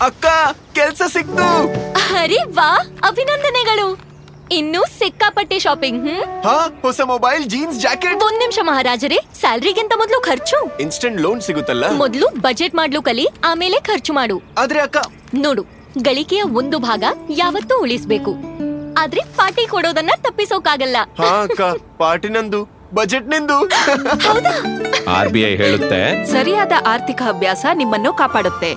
ಅಕ್ಕ ಕೆಲ್ಸ ಸಿಕ್ತು ಅರೆ ವಾ ಅಭಿನಂದನೆಗಳು ಇನ್ನೂ ಸಿಕ್ಕಾಪಟ್ಟೆ ಶಾಪಿಂಗ್ ಹ್ಮ್ ಹಾ ಹೊಸ ಮೊಬೈಲ್ ಜೀನ್ಸ್ ಜಾಕೆಟ್ ಒಂದ್ ನಿಮಿಷ ಮಹಾರಾಜರೇ ಸ್ಯಾಲ್ರಿಗಿಂತ ಮೊದಲು ಖರ್ಚು ಇನ್ಸ್ಟೆಂಟ್ ಲೋನ್ ಸಿಗುತ್ತಲ್ಲ ಮೊದಲು ಬಜೆಟ್ ಮಾಡ್ಲು ಕಲಿ ಆಮೇಲೆ ಖರ್ಚು ಮಾಡು ಆದ್ರೆ ಅಕ್ಕ ನೋಡು ಗಳಿಕೆಯ ಒಂದು ಭಾಗ ಯಾವತ್ತೂ ಉಳಿಸ್ಬೇಕು ಆದ್ರೆ ಪಾರ್ಟಿ ಕೊಡೋದನ್ನ ತಪ್ಪಿಸೋಕಾಗಲ್ಲ ಹಾ ಅಕ್ಕ ಪಾರ್ಟಿ ನಂದು ಬಜೆಟ್ ನಿಂದು ಆರ್ ಬಿ ಐ ಹೇಳುತ್ತೆ ಸರಿಯಾದ ಆರ್ಥಿಕ ಅಭ್ಯಾಸ ನಿಮ್ಮನ್ನು ಕಾಪಾಡುತ್ತೆ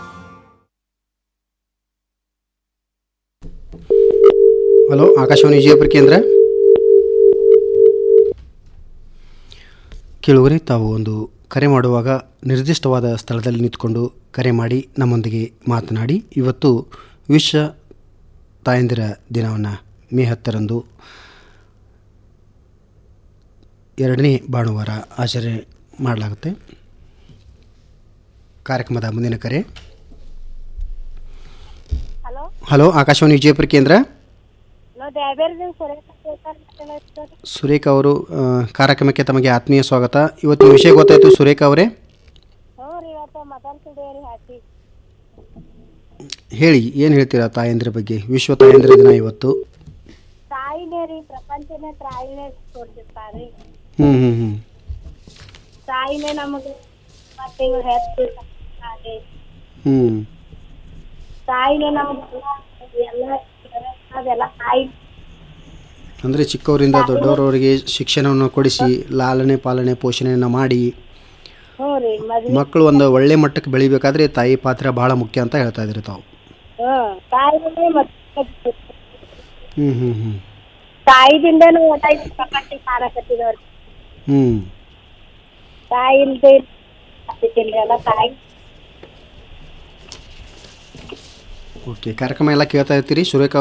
ಹಲೋ ಆಕಾಶವಾಣಿ ವಿಜಯಪುರ ಕೇಂದ್ರ ಕೇಳುವರೆ ತಾವು ಒಂದು ಕರೆ ಮಾಡುವಾಗ ನಿರ್ದಿಷ್ಟವಾದ ಸ್ಥಳದಲ್ಲಿ ನಿಂತ್ಕೊಂಡು ಕರೆ ಮಾಡಿ ನಮ್ಮೊಂದಿಗೆ ಮಾತನಾಡಿ ಇವತ್ತು ವಿಶ್ವ ತಾಯಂದಿರ ದಿನವನ್ನು ಮೇ ಹತ್ತರಂದು ಎರಡನೇ ಭಾನುವಾರ ಆಚರಣೆ ಮಾಡಲಾಗುತ್ತೆ ಕಾರ್ಯಕ್ರಮದ ಮುಂದಿನ ಕರೆ ಹಲೋ ಹಲೋ ಆಕಾಶವಾಣಿ ವಿಜಯಪುರ ಕೇಂದ್ರ ನಾವು ಡ್ರೈವರ್ದು ಸುರೇಶ ಕೇಳ್ತಾರೆ ಮಾತಾಡೋದು ಸುರೇಖ ಅವರು ಆ, ಕಾರ್ಯಕ್ರಮಕ್ಕೆ ತಮಗೆ ಆತ್ಮೀಯ ಸ್ವಾಗತ ಇವತ್ತಿನ ವಿಷಯ ಗೊತ್ತಾಯಿತು ಸುರೇಖ ಅವರೇ ಹ್ಞೂ ರೀ ಇವತ್ತು ಮಟನ್ ಟುಡೇ ರೀ ಹ್ಯಾಪಿ ಹೇಳಿ ಏನು ಹೇಳ್ತೀರಾ ತಾಯಂದಿರ ಬಗ್ಗೆ ವಿಶ್ವ ತಾಯಂದಿರ ದಿನ ಇವತ್ತು ತಾಯಿನೇ ರೀ ಪ್ರಪಂಚನೇ ತಾಯಿನೇ ತೋರ್ಸಿರ್ತಾರ್ರಿ ಹ್ಞೂ ಹ್ಞೂ ಹ್ಞೂ ತಾಯಿನೇ ನಮಗೆ ಮತ್ತೆ ಇವ್ರು ಹೆತ್ತು ಸಾಕ್ತಾರೆ. ಹ್ಞೂ ತಾಯಿನೇ ನಮಗೆ ಎಲ್ಲ ಅದೆಲ್ಲ ತಾಯಿ ಅಂದರೆ ಚಿಕ್ಕವರಿಂದ ದೊಡ್ಡವರವರಿಗೆ ಶಿಕ್ಷಣವನ್ನು ಕೊಡಿಸಿ ಲಾಲನೆ ಪಾಲನೆ ಪೋಷಣೆಯನ್ನು ಮಾಡಿ ಹ್ಞೂ ರೀ ಮದ್ವೆ ಮಕ್ಕಳು ಒಂದು ಒಳ್ಳೆ ಮಟ್ಟಕ್ಕೆ ಬೆಳಿಬೇಕಾದ್ರೆ ತಾಯಿ ಪಾತ್ರ ಭಾಳ ಮುಖ್ಯ ಅಂತ ಹೇಳ್ತಾ ಇದ್ರಿ ತಾವು ಹ್ಞೂ ತಾಯಿನೇ ಮತ್ತೆ ಹ್ಞೂ ಹ್ಞೂ ಹ್ಞೂ ತಾಯಿದಿಂದನೂ ಊಟ ಇದು ಪ್ರಪಂಚ ಕಾಣಕತ್ತಿದವ್ರಿ ಹ್ಞೂ ತಾಯಿ ಇಲ್ದೆ ಆಗ್ತಿತ್ತಿಲ್ರಿ ಎಲ್ಲ ತಾಯಿ ಓಕೆ ಕಾರ್ಯಕ್ರಮ ಎಲ್ಲ ಕೇಳ್ತಾ ಇರ್ತೀರಿ ಸುರೇಖ